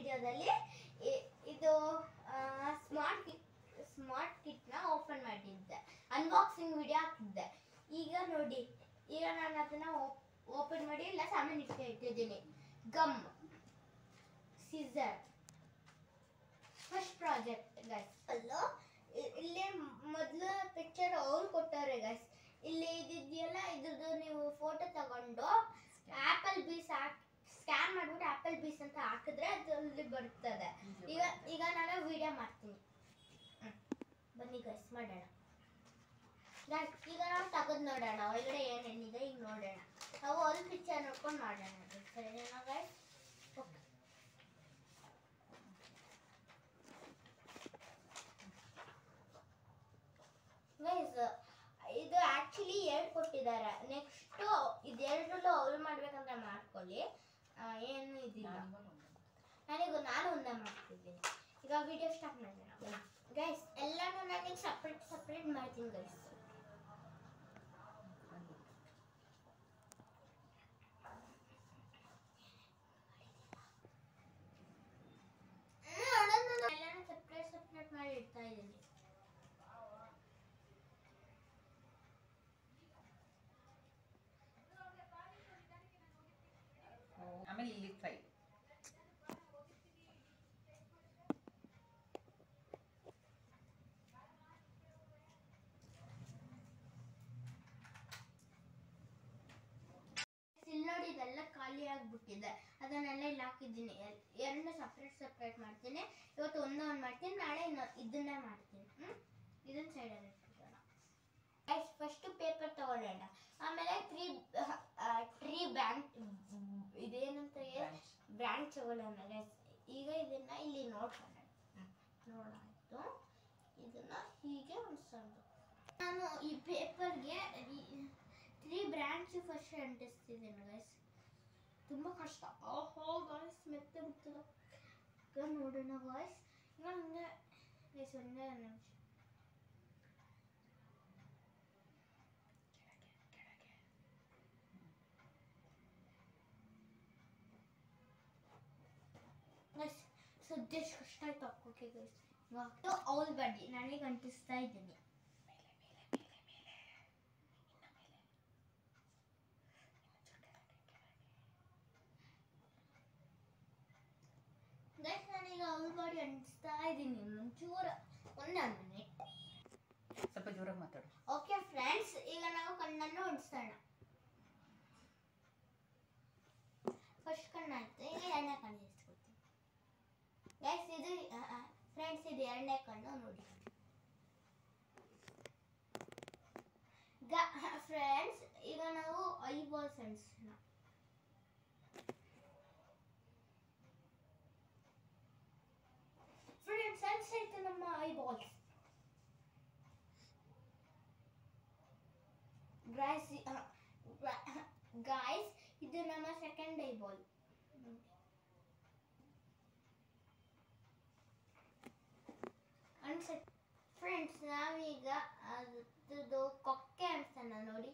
ವಿಡಿಯೋದಲ್ಲಿ ಇದು smart kit smart ಕಿಟ್ನ ಓಪನ್ ಮಾಡಿದ್ದೆ ಅನ್ಬಾಕ್ಸಿಂಗ್ ವಿಡಿಯೋ ಹಾಕಿದ್ದೆ ಈಗ ನೋಡಿ ಈಗ ನಾನು ಅದನ್ನ ಓಪನ್ ಮಾಡಿ ಎಲ್ಲ ಸಾಮಾನು ಇಟ್ಟು ಇಟ್ಟಿದ್ದೀನಿ gum scissor first project guys ಅಲ್ಲೋ ಇ- ಇಲ್ಲಿ ಮೊದಲು ಪಿಕ್ಚರ್ ಅವ್ರು ಕೊಟ್ಟಾರೆ ಗೈಸ್ ಇಲ್ಲಿ ಇದಿದೆಯಲ್ಲ ಇದ್ರದ್ದು ನೀವು ಫೋಟೋ ತಗೊಂಡು ಆಪಲ್ ಬೀಸ್ ಹಾಕಿ ಸ್ಕ್ಯಾನ್ ಮಾಡ್ಬಿಟ್ಟು ಆಪಲ್ ಬೀಸ್ ಅಂತ ಹಾಕಿದ್ರೆ ಅದು ಅಲ್ಲಿ ಬರ್ತದೆ ಈಗ ಈಗ ನಾನು ವಿಡಿಯೋ ಮಾಡ್ತೀನಿ ಹ್ಮ್. ಬನ್ನಿ ಗೈಸ್ ಮಾಡೋಣ Guys, ಈಗ ನಾವು ತೆಗೆದು ನೋಡೋಣ ಒಳಗಡೆ ಏನೇನಿದೆ ಈಗ ನೋಡೋಣ ನಾವು ಒಂದು ಪಿಕ್ಚರ್ ನೋಡ್ಕೊಂಡು ಮಾಡೋಣ ಸರಿನಾ ಗೈಸ್ ಓಕೆ ಗೈಸ್ ಇದು ಆಕ್ಚುಲಿ ಎರಡು ಕೊಟ್ಟಿದ್ದಾರೆ ನೆಕ್ಸ್ಟ್ ಇದೆರಡರಲ್ಲೂ ಅವ್ರು ಮಾಡ್ಬೇಕಂತ ಮಾಡ್ಕೊಳ್ಳಿ ಆ, ಏನು ಇದಿಲ್ಲ ನನಗೂ ನಾನು ಒಂದೇ ಮಾಡ್ತಿದ್ದೀನಿ ಈಗ ವಿಡಿಯೋ ಸ್ಟಾರ್ಟ್ ಮಾಡೋಣ ಗೈಸ್ ಎಲ್ಲಾನು ನನಗೆ ಸಪ್ರೇಟ್ ಸಪ್ರೇಟ್ ಮಾಡ್ತೀನಿ ಗೈಸ್ ಎಲ್ಲಾನು ಸಪ್ರೇಟ್ ಸಪ್ರೇಟ್ ಮಾಡಿ ಇಡ್ತಾ ಇದ್ದೀನಿ ಆಮೇಲೆ ಇಲ್ಲಿ ಫ್ರೈ ಇಲ್ಲಿ ನೋಡಿ ಇದೆಲ್ಲ ಖಾಲಿ ಆಗ್ಬಿಟ್ಟಿದೆ ಅದನ್ನೆಲ್ಲ ಇಲ್ಲಿ ಹಾಕಿದ್ದೀನಿ ಎಲ್- ಎರಡನ್ನೂ ಸಪ್ರೇಟ್ ಸಪ್ರೇಟ್ ಮಾಡ್ತೀನಿ ಇವತ್ತು ಒಂದೇ ಒಂದು ಮಾಡ್ತೀನಿ ನಾಳೆ ಇನ್ನು ಇದನ್ನೇ ಮಾಡ್ತೀನಿ ಹ್ಮ್ ಇದನ್ನ ಸೈಡಲ್ಲಿ ಇಟ್ಬಿಡೋಣ ಗೈಸ್ ಫಸ್ಟ್ ಪೇಪರ್ ತಗೊಳ್ಳೋಣ ಆಮೇಲೆ ತ್ರೀ ಟ್ರೀ ಬ್ಯಾಂಕ್ ಇದೇನಂತ ಬ್ರ್ಯಾಂಡ್ ತಗೊಳ್ಳೋಣ ಗೈಸ್ ಈಗ ಇದನ್ನ ಇಲ್ಲಿ ನೋಡ್ಕೊಳ್ಳೋಣ ನೋಡಾಯ್ತು ಇದನ್ನ ಹೀಗೆ ಅನ್ಸೋದು ನಾನು ಈ ಪೇಪರ್ಗೆ ತ್ರೀ ಬ್ರಾಂಚ್ ಫಸ್ಟ್ ಅಂಟಿಸ್ತಿದ್ದೀನಿ ಗೈಸ್ ತುಂಬ ಕಷ್ಟ ಓಹೋ ಗಾಯ್ಸ್ ಮೆತ್ತೆ ಬಿಡ್ತದ ಈಗ ನೋಡೋಣ ಗಾಯ್ಸ್ ಈಗ ಹಂಗೆ ಗೈಸ್ ಒಂದೇ ನಿಮಿಷ ಗೈಸ್ ಸದ್ಯ ಎಷ್ಟು ಕಷ್ಟ ಆಯ್ತು ಹಾಕೋಕೆ ಗೈಸ್ ಇವಾಗ ಅವ್ಳು ಬಡ್ಡಿ ನನಗೆ ಅಂಟಿಸ್ತಾ ಇದ್ದೀನಿ ಗೈಸ್ ನಾನೀಗ ಅವ್ಳ ಬಾಡಿ ಅಂಟಿಸ್ತಾ ಇದ್ದೀನಿ ಒಂಚೂರು ಒಂದೇ ಒಂದು ಮಿನಿಟ್ ಸ್ವಲ್ಪ ಜೋರಾಗಿ ಮಾತಾಡು ಓಕೆ ಫ್ರೆಂಡ್ಸ್ ಈಗ ನಾವು ಕಣ್ಣನ್ನು ಹೊಡಿಸೋಣ ಫಸ್ಟ್ ಕಣ್ಣಾಯ್ತು ಈಗ ಎರಡನೇ ಕಣ್ಣು ಇಸ್ಕೊಳ್ತೀನಿ ಗೈಸ್ ಇದು ಫ್ರೆಂಡ್ಸ್ ಇದು ಎರಡನೇ ಕಣ್ಣು ನೋಡಿ ಫ್ರೆಂಡ್ಸ್ ಈಗ ನಾವು ಐಬಾಲ್ಸ್ ಅನ್ಸೋಣ ಫ್ರೆಂಡ್ಸ್ ಅನ್ಸೈತೆ ನಮ್ಮ ಐಬಾಲ್ಸ್ ಗೈಸ್ ಗೈಸ್ ಇದು ನಮ್ಮ ಸೆಕೆಂಡ್ ಐ ಬಾಲ್ ಅನ್ಸ ಫ್ರೆಂಡ್ಸ್ ನಾವೀಗ ಅದ್ರದ್ದು ಕೊಕ್ಕೆ ಅನ್ಸೋಣ ನೋಡಿ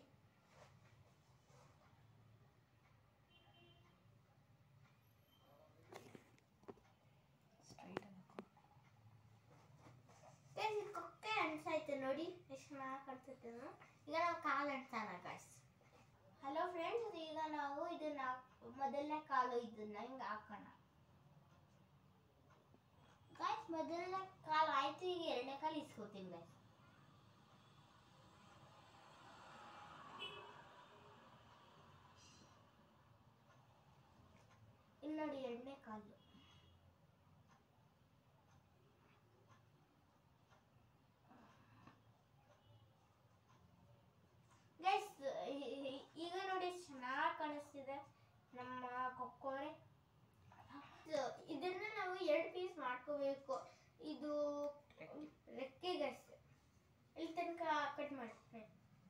ಸ್ಟ್ರೈಟ್ ಹಾಕೋ Guys, ಇದು ಕೊಕ್ಕೆ ಅನ್ಸೈತೆ ನೋಡಿ ಎಷ್ಟು ಚೆನ್ನಾಗಿ ಕಾಣಿಸುತ್ತೆ ಅದು. ಈಗ ನಾವು ಕಾಲು ಅನ್ಸೋಣ ಗಾಯ್ಸ್ ಹಲೋ ಫ್ರೆಂಡ್ಸ್ ಈಗ ನಾವು ಇದನ್ನ ಹಾಕ್- ಮೊದಲನೇ ಕಾಲು ಇದನ್ನ ಹಿಂಗೆ ಹಾಕೋಣ ಗಾಯ್ಸ್ ಮೊದಲನೇ ಕಾಲು ಆಯ್ತು ಈಗ ಎರಡನೇ ಕಾಲು ಇಸ್ಕೋತೀನಿ ಗಾಯ್ಸ್ ಇಲ್ಲಿ ನೋಡಿ ಎರಡನೇ ಕಾಲು ಗೈಸ್ ಈಗ ನೋಡಿ ಎಷ್ಟ್ ಚೆನ್ನಾಗಿ ಕಾಣಿಸ್ತಿದೆ ನಮ್ಮ ಕೊಕ್ಕೋರೆ ಇದನ್ನ ನಾವು ಎರಡು ಪೀಸ್ ಮಾಡ್ಕೋಬೇಕು ಇದು ರೆಕ್ಕೆ ಗೈಸ್ ಇಲ್ಲಿ ತನಕ ಕಟ್ ಮಾಡ್ತೀನಿ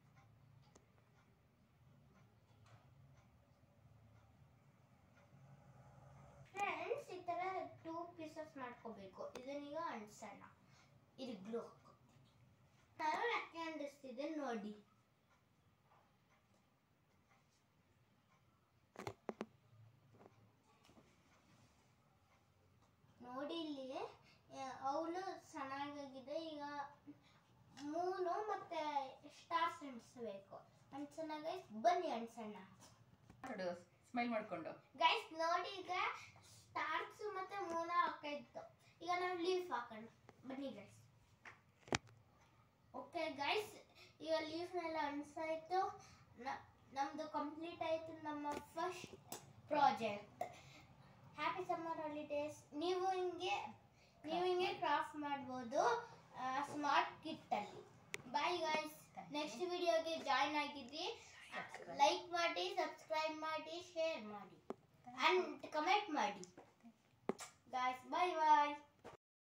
ಫ್ರೆಂಡ್ಸ್ ಈ ತರ ಟೂ ಪೀಸಸ್ ಮಾಡ್ಕೋಬೇಕು ಇದನ್ನೀಗ ಅಂಟಿಸೋಣ ಇದು ಗ್ಲೂ ಹಾಕೋತೀನಿ ನಾನು ರೆಕ್ಕೆ ಅಂಟಿಸ್ತಿದ್ದೆ ನೋಡಿ ಮೂನು ಮತ್ತೆ ಸ್ಟಾರ್ಸ್ ಅಂಟಿಸ್ಬೇಕು ಅಂಟಿಸೋಣ ಗೈಸ್ ಬನ್ನಿ ಅಂಟಿಸೋಣ ಮಾತಾಡು ಸ್ಮೈಲ್ ಮಾಡ್ಕೊಂಡು ಗೈಸ್ ನೋಡಿ ಈಗ ಸ್ಟಾರ್ಸ್ ಮತ್ತೆ ಮೂನ ಹಾಕಿತ್ತು ಈಗ ನಾವು ಲೀಫ್ ಹಾಕೋಣ ಬನ್ನಿ ಗೈಸ್ ಓಕೆ ಗೈಸ್ ಈಗ ಲೀಫ್ನೆಲ್ಲ ಅನ್ಸಾಯ್ತು ನ- ನಮ್ದು ಕಂಪ್ಲೀಟ್ ಆಯ್ತು ನಮ್ಮ first project happy summer holidays ನೀವು ಹಿಂಗೆ ನೀವು ಹಿಂಗೆ ಕ್ರಾಫ್ಟ್ ಮಾಡ್ಬೋದು ಸ್ಮಾರ್ಟ್ ಕಿಟ್ಟಲ್ಲಿ ಬಾಯ್ ಗೈಸ್ ನೆಕ್ಸ್ಟ್ ವಿಡಿಯೋಗೆ ಜಾಯ್ನ್ ಆಗಿದ್ರಿ ಲೈಕ್ ಮಾಡಿ ಸಬ್ಸ್ಕ್ರೈಬ್ ಮಾಡಿ ಶೇರ್ ಮಾಡಿ ಅಂಡ್ ಕಮೆಂಟ್ ಮಾಡಿ ಗಾಯ್ಸ್ ಬಾಯ್ ಬಾಯ್